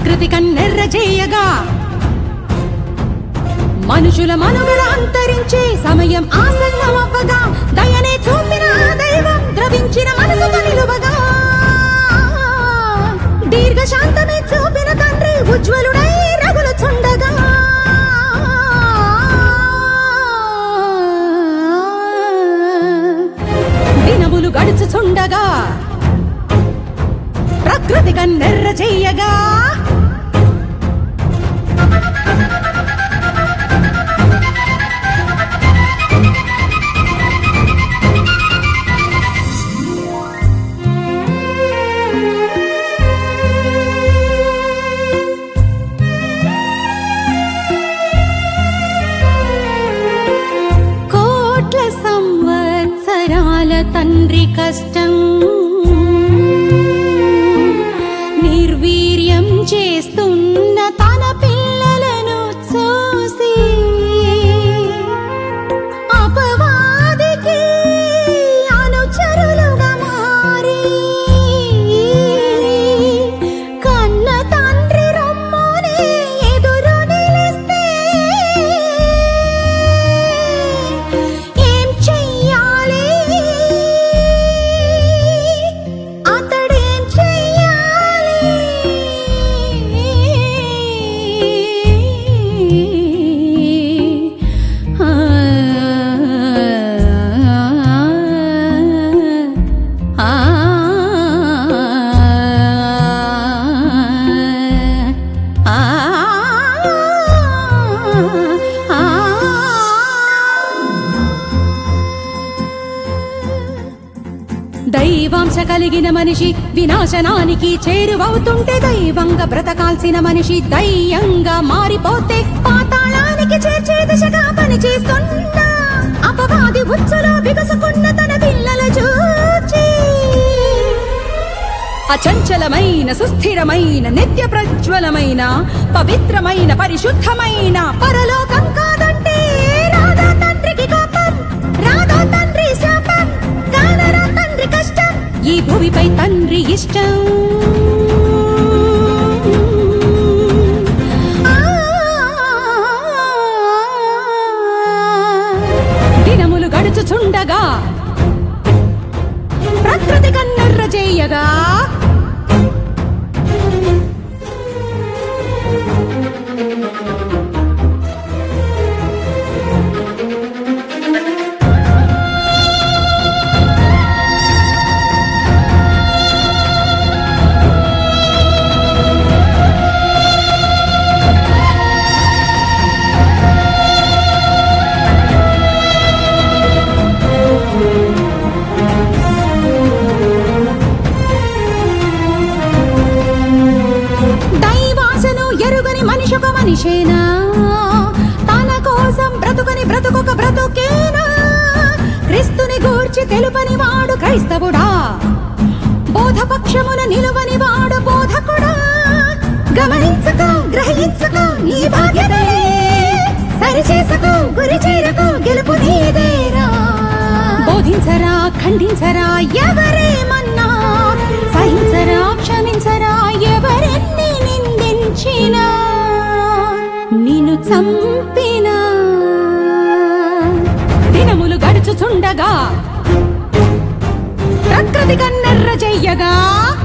ప్రకృతి కన్నెర్ర చేయగా మనుషుల మనుగడ అంతరించే సమయం ఆసన్నమవ్వగా దయనే చూపిన ఆ దైవం ద్రవించిన మనసుతో నిలువగా దీర్ఘశాంతమే చూపిన తండ్రి ఉజ్వలుడై రగులుచుండగా దినములు గడుచుచుండగా ప్రకృతి కన్నెర్ర చెయ్యగా కోట్ల సంవత్సరాల తండ్రి కష్టం నిర్వీర్యం చేస్తున్న తన పిల్లలను చూసి అపవాదికి అనుచరులుగా మారి కన్న తండ్రి రొమ్మునే ఎదురు నిలిస్తే ఏం చెయ్యాలి అతడేం చెయ్యాలి ఆ ఆ దైవాంశ కలిగిన మనిషి వినాశనానికి చేరువవుతుంటే దైవంగా బ్రతకాల్సిన మనిషి దయ్యంగా మారిపోతే పాతాళానికి చేర్చే దిశగా పనిచేస్తున్నా అపవాది ఉచ్చులో బిగుసుకున్న తన పిల్లల చూచి అచంచలమైన సుస్థిరమైన నిత్య ప్రజ్వలమైన పవిత్రమైన పరిశుద్ధమైన పరలోకం కాదంటే రాధా తండ్రికి కోపం రాధా తండ్రి శాపం కానరా తండ్రి కష్టం ఈ భూమిపై తండ్రి ఇష్టం దినములు గడుచుచుండగా ప్రకృతి కన్నెర్ర చేయగా దైవాసను ఎరుగని మనిషొక మనిషేనా తన కోసం బ్రతుకని బ్రతుకొక బ్రతుకేనా క్రీస్తుని గూర్చి తెలుపని వాడు క్రైస్తవుడా బోధపక్షమున నిలువని వాడు బోధకుడా గమనించకు గ్రహించకు నీ భాగ్యమే సరిచేసకు గురి చేరకు గెలుపు నీదేరా బోధించరా ఖండించరా ఎవరేమన్నా సహించరా క్షమించరా ఎవరెన్ని నిందించినా నిన్ను చంపినా దినములు గడుచుచుండగా ప్రకృతి కన్నెర్ర చెయ్యగా